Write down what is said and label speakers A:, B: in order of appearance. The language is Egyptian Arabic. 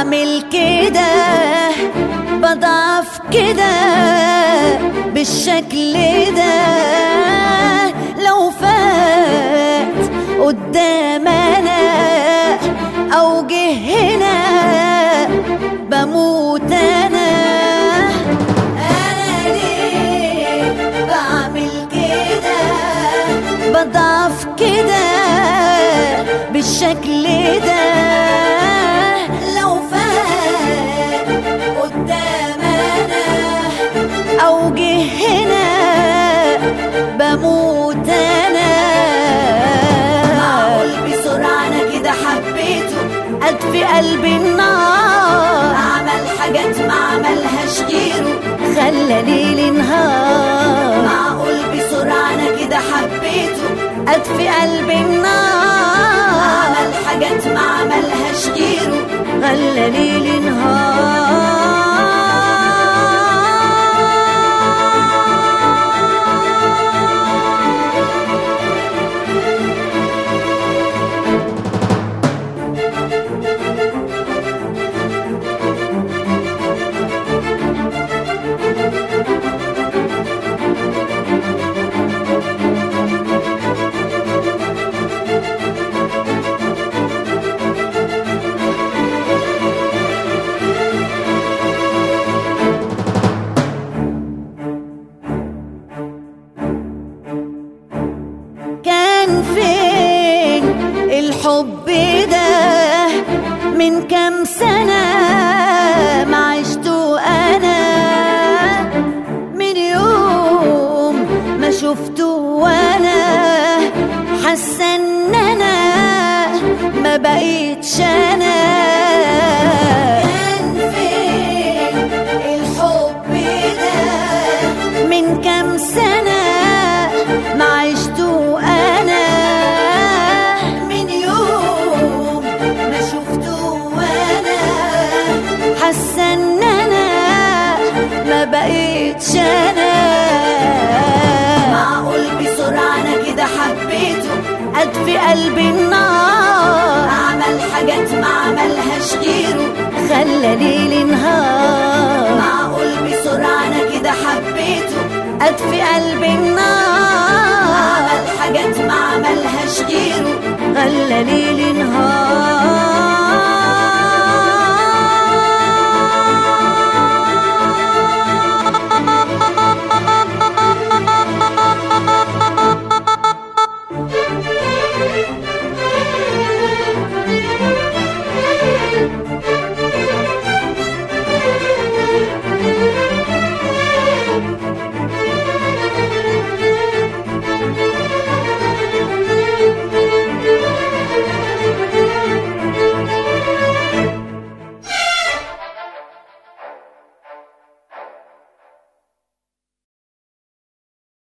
A: بعمل كده بضعف كده بالشكل ده لو فات قدام انا او جه هنا بموت انا انا ليه بعمل كده بضعف كده بالشكل ده لو فات قدام انا او جه هنا بموت انا معقول بسرعه انا كده حبيته اطفي قلبي النار عمل حاجات ما عملهاش غيره خلى ليلي نهار معقول بسرعه انا كده حبيته اطفي قلبي النار عمل حاجات ما عملهاش غيره خلى ليلي نهار كان فين الحب ده من كام سنة ما عشته أنا من يوم ما شفته وأنا حاسة إن أنا ما بقيتش أنا كان فين الحب ده من كام سنة ما عشته أنا من يوم ما شفته وأنا حاسة إن أنا ما بقيتش أنا معقول بسرعة أنا كده حبيته أطفي قلبي النار عمل حاجات ما عملهاش غيره خلى ليلي نهار معقول بسرعة أنا كده حبيته أطفي قلبي